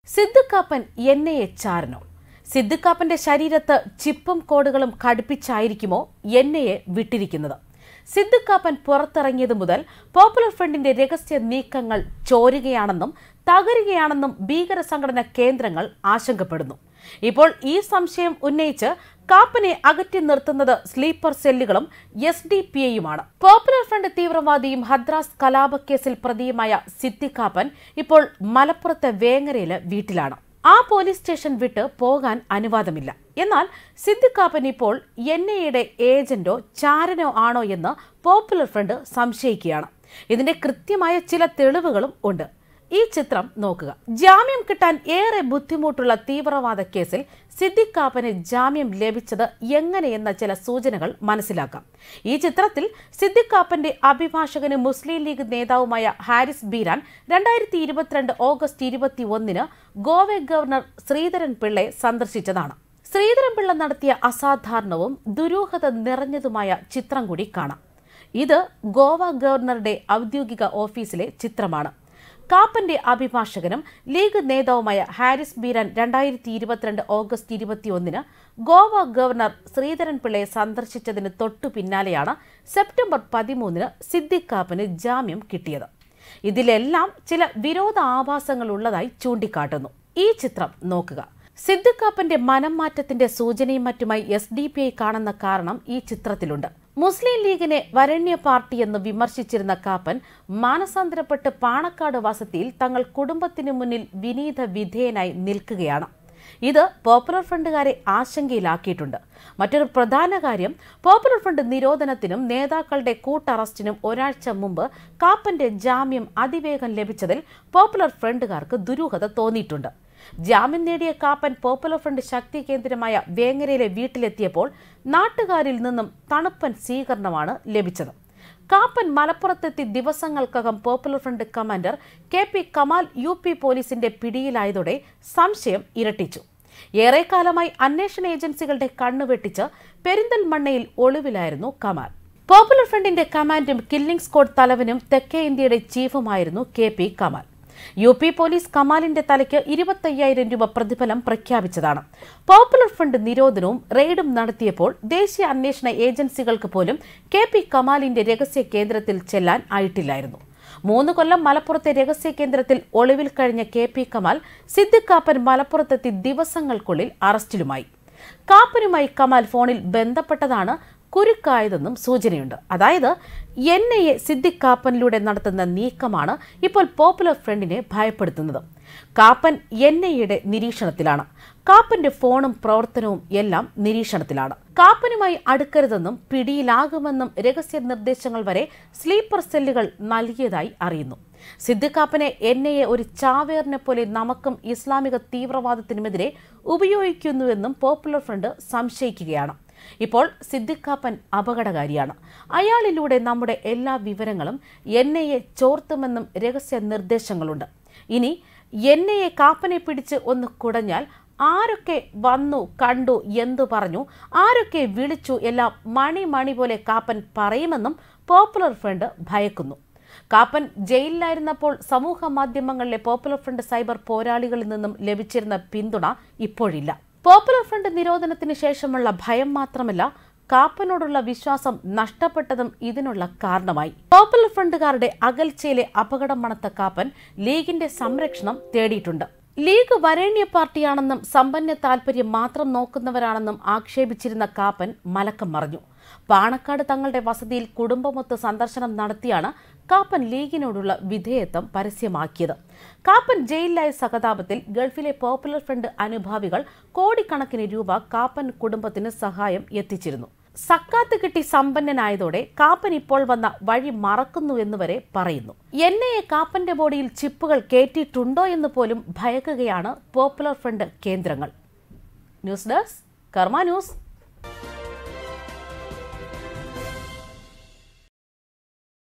സിദ്ദിഖാപ്പൻ എണ്ണയെ ചാരനോ സിദ്ദിഖാപ്പന്റെ ശരീരത്ത് ചിപ്പും കോടുകളും ഘടിപ്പിച്ചായിരിക്കുമോ എണ്ണയെ വിട്ടിരിക്കുന്നത് സിദ്ദിഖാപ്പൻ പുറത്തിറങ്ങിയതു മുതൽ പോപ്പുലർ ഫ്രണ്ടിന്റെ രഹസ്യ നീക്കങ്ങൾ ചോരുകയാണെന്നും തകരുകയാണെന്നും ഭീകര സംഘടന കേന്ദ്രങ്ങൾ ആശങ്കപ്പെടുന്നു ഇപ്പോൾ ഈ സംശയം ഉന്നയിച്ച് കാപ്പനെ അകറ്റി നിർത്തുന്നത് സ്ലീപ്പർ സെല്ലുകളും എസ് ഡി പി ഐയുമാണ് പോപ്പുലർ ഫ്രണ്ട് തീവ്രവാദിയും ഹദ്രാസ് കലാപക്കേസിൽ പ്രതിയുമായ സിദ്ദിഖാപ്പൻ ഇപ്പോൾ മലപ്പുറത്തെ വേങ്ങരയിലെ വീട്ടിലാണ് ആ പോലീസ് സ്റ്റേഷൻ വിട്ട് പോകാൻ അനുവാദമില്ല എന്നാൽ സിദ്ദിഖാപ്പൻ ഇപ്പോൾ എൻ ഐയുടെ ഏജന്റോ ചാരനോ ആണോ എന്ന് പോപ്പുലർ ഫ്രണ്ട് സംശയിക്കുകയാണ് ഇതിന്റെ കൃത്യമായ ചില തെളിവുകളും ഉണ്ട് ഈ ചിത്രം നോക്കുക ജാമ്യം കിട്ടാൻ ഏറെ ബുദ്ധിമുട്ടുള്ള തീവ്രവാദ കേസിൽ സിദ്ദിഖ് കാപ്പന് ജാമ്യം ലഭിച്ചത് എങ്ങനെയെന്ന ചില സൂചനകൾ മനസ്സിലാക്കാം ഈ ചിത്രത്തിൽ സിദ്ദിഖ് കാപ്പന്റെ അഭിഭാഷകന് മുസ്ലിം ലീഗ് നേതാവുമായ ഹാരിസ് ബീരാൻ രണ്ടായിരത്തി ഇരുപത്തിരണ്ട് ഓഗസ്റ്റ് ഇരുപത്തി ഒന്നിന് ഗോവ ഗവർണർ ശ്രീധരൻ പിള്ളയെ സന്ദർശിച്ചതാണ് ശ്രീധരൻപിള്ള നടത്തിയ അസാധാരണവും ദുരൂഹത നിറഞ്ഞതുമായ ചിത്രം കൂടി കാണാം ഇത് ഗോവ ഗവർണറുടെ ഔദ്യോഗിക ഓഫീസിലെ ചിത്രമാണ് കാപ്പന്റെ അഭിഭാഷകനും ലീഗ് നേതാവുമായ ഹാരിസ് ബീരാൻ രണ്ടായിരത്തി ഇരുപത്തിരണ്ട് ഓഗസ്റ്റ് ഇരുപത്തിയൊന്നിന് ഗോവ ഗവർണർ ശ്രീധരൻ പിള്ളയെ സന്ദർശിച്ചതിന് തൊട്ടു പിന്നാലെയാണ് സെപ്റ്റംബർ പതിമൂന്നിന് സിദ്ദിഖ് കാപ്പന് ജാമ്യം കിട്ടിയത് ഇതിലെല്ലാം ചില വിരോധ ആഭാസങ്ങൾ ഉള്ളതായി ചൂണ്ടിക്കാട്ടുന്നു ഈ ചിത്രം നോക്കുക സിദ്ദിഖാപ്പന്റെ മനം മാറ്റത്തിന്റെ സൂചനയും മറ്റുമായി എസ് ഡി പി ഐ കാണുന്ന കാരണം ഈ ചിത്രത്തിലുണ്ട് മുസ്ലിം ലീഗിനെ വരണ്യ പാർട്ടി എന്ന് വിമർശിച്ചിരുന്ന കാപ്പൻ മാനസാന്തരപ്പെട്ട് പാണക്കാട് വസതിയിൽ തങ്ങൾ കുടുംബത്തിനു മുന്നിൽ വിനീത വിധേയനായി നിൽക്കുകയാണ് ഇത് പോപ്പുലർ ഫ്രണ്ടുകാരെ ആശങ്കയിലാക്കിയിട്ടുണ്ട് മറ്റൊരു പ്രധാന കാര്യം പോപ്പുലർ ഫ്രണ്ട് നിരോധനത്തിനും നേതാക്കളുടെ കൂട്ടറസ്റ്റിനും ഒരാഴ്ച മുമ്പ് കാപ്പന്റെ ജാമ്യം അതിവേഗം ലഭിച്ചതിൽ പോപ്പുലർ ഫ്രണ്ടുകാർക്ക് ദുരൂഹത തോന്നിയിട്ടുണ്ട് ജാമ്യം നേടിയ കാപ്പൻ പോപ്പുലർ ഫ്രണ്ട് ശക്തി കേന്ദ്രമായ വേങ്ങരയിലെ വീട്ടിലെത്തിയപ്പോൾ നാട്ടുകാരിൽ നിന്നും തണുപ്പൻ സ്വീകരണമാണ് ലഭിച്ചത് കാപ്പൻ മലപ്പുറത്തെത്തി ദിവസങ്ങൾക്കകം popular front commander K P Kamal U P പോലീസിന്റെ പിടിയിലായതോടെ സംശയം ഇരട്ടിച്ചു ഏറെക്കാലമായി അന്വേഷണ ഏജൻസികളുടെ കണ്ണുവെട്ടിച്ച് പെരിന്തൽമണ്ണയിൽ ഒളിവിലായിരുന്നു കമാൽ പോപ്പുലർ ഫ്രണ്ടിന്റെ കമാൻഡും കില്ലിംഗ് സ്ക്വാഡ് തലവനും തെക്കേ ഇന്ത്യയുടെ ചീഫുമായിരുന്നു K P Kamal U P police കമാലിന്റെ തലയ്ക്ക് ഇരുപത്തയ്യായിരം രൂപ പ്രതിഫലം പ്രഖ്യാപിച്ചതാണ് പോപ്പുലർ ഫ്രണ്ട് നിരോധനവും റെയ്ഡും നടത്തിയപ്പോൾ ദേശീയ അന്വേഷണ ഏജൻസികൾക്ക് പോലും കെ പി കമാലിന്റെ രഹസ്യ കേന്ദ്രത്തിൽ ചെല്ലാൻ ആയിട്ടില്ലായിരുന്നു മൂന്ന് കൊല്ലം മലപ്പുറത്തെ രഹസ്യ കേന്ദ്രത്തിൽ ഒളിവിൽ കഴിഞ്ഞ കെ പി കമാൽ സിദ്ദിഖ് കാപ്പൻ മലപ്പുറത്തെത്തി ദിവസങ്ങൾക്കുള്ളിൽ അറസ്റ്റിലുമായി കാപ്പനുമായി കമാൽ ഫോണിൽ ബന്ധപ്പെട്ടതാണ് കുരുക്കായതെന്നും സൂചനയുണ്ട് അതായത് എൻ ഐ എ സിദ്ദിഖ് കാപ്പനിലൂടെ നടത്തുന്ന നീക്കമാണ് ഇപ്പോൾ പോപ്പുലർ ഫ്രണ്ടിനെ ഭയപ്പെടുത്തുന്നത് കാപ്പൻ എൻ ഐ എയുടെ നിരീക്ഷണത്തിലാണ് കാപ്പന്റെ ഫോണും പ്രവർത്തനവും എല്ലാം നിരീക്ഷണത്തിലാണ് കാപ്പനുമായി അടുക്കരുതെന്നും പിടിയിലാകുമെന്നും രഹസ്യ നിർദ്ദേശങ്ങൾ വരെ സ്ലീപ്പർ സെല്ലുകൾ നൽകിയതായി അറിയുന്നു സിദ്ദിഖാപ്പനെ എൻ ഐ എ ഒരു ചാവേറിനെ പോലെ നമുക്കും ഇസ്ലാമിക തീവ്രവാദത്തിനുമെതിരെ ഉപയോഗിക്കുന്നുവെന്നും പോപ്പുലർ ഫ്രണ്ട് സംശയിക്കുകയാണ് ഇപ്പോൾ സിദ്ദിഖാപ്പൻ അപകടകാരിയാണ് അയാളിലൂടെ നമ്മുടെ എല്ലാ വിവരങ്ങളും എൻ ഐ എ ചോർത്തുമെന്നും രഹസ്യ നിർദ്ദേശങ്ങളുണ്ട് ഇനി എൻ ഐ എ കാപ്പനെ പിടിച്ച് ഒന്ന് കുടഞ്ഞാൽ ആരൊക്കെ വന്നു കണ്ടു എന്തു പറഞ്ഞു ആരൊക്കെ വിളിച്ചു എല്ലാം മണി മണി പോലെ കാപ്പൻ പറയുമെന്നും പോപ്പുലർ ഫ്രണ്ട് ഭയക്കുന്നു കാപ്പൻ ജയിലിലായിരുന്നപ്പോൾ സമൂഹ മാധ്യമങ്ങളിലെ പോപ്പുലർ ഫ്രണ്ട് സൈബർ പോരാളികളിൽ നിന്നും ലഭിച്ചിരുന്ന പിന്തുണ ഇപ്പോഴില്ല പോപ്പുലർ ഫ്രണ്ട് നിരോധനത്തിന് ശേഷമുള്ള ഭയം മാത്രമല്ല കാപ്പനോടുള്ള വിശ്വാസം നഷ്ടപ്പെട്ടതും ഇതിനുള്ള കാരണമായി പോപ്പുലർ ഫ്രണ്ടുകാരുടെ അകൽച്ചയിലെ അപകടം മണത്ത കാപ്പൻ ലീഗിന്റെ സംരക്ഷണം തേടിയിട്ടുണ്ട് ലീഗ് വരേണ്യ പാർട്ടിയാണെന്നും സമ്പന്ന താൽപര്യം മാത്രം നോക്കുന്നവരാണെന്നും ആക്ഷേപിച്ചിരുന്ന കാപ്പൻ മലക്കം മറിഞ്ഞു പാണക്കാട് തങ്ങളുടെ വസതിയിൽ കുടുംബമൊത്ത് സന്ദർശനം നടത്തിയാണ് കാപ്പൻ ലീഗിനോടുള്ള വിധേയത്വം പരസ്യമാക്കിയത് കാപ്പൻ ജയിലിലായ സഹതാപത്തിൽ ഗൾഫിലെ പോപ്പുലർ ഫ്രണ്ട് അനുഭാവികൾ കോടിക്കണക്കിന് രൂപ കാപ്പൻ കുടുംബത്തിന് സഹായം എത്തിച്ചിരുന്നു സക്കാത്ത് കിട്ടി സമ്പന്നനായതോടെ കാപ്പൻ ഇപ്പോൾ വന്ന വഴി മറക്കുന്നു എന്ന് വരെ പറയുന്നു എൻ ഐ എ കാപ്പന്റെ ബോഡിയിൽ ചിപ്പുകൾ കയറ്റിയിട്ടുണ്ടോ എന്ന് പോലും ഭയക്കുകയാണ് പോപ്പുലർ ഫ്രണ്ട് കേന്ദ്രങ്ങൾ ന്യൂസ് ഡെസ്ക് കർമ്മ ന്യൂസ്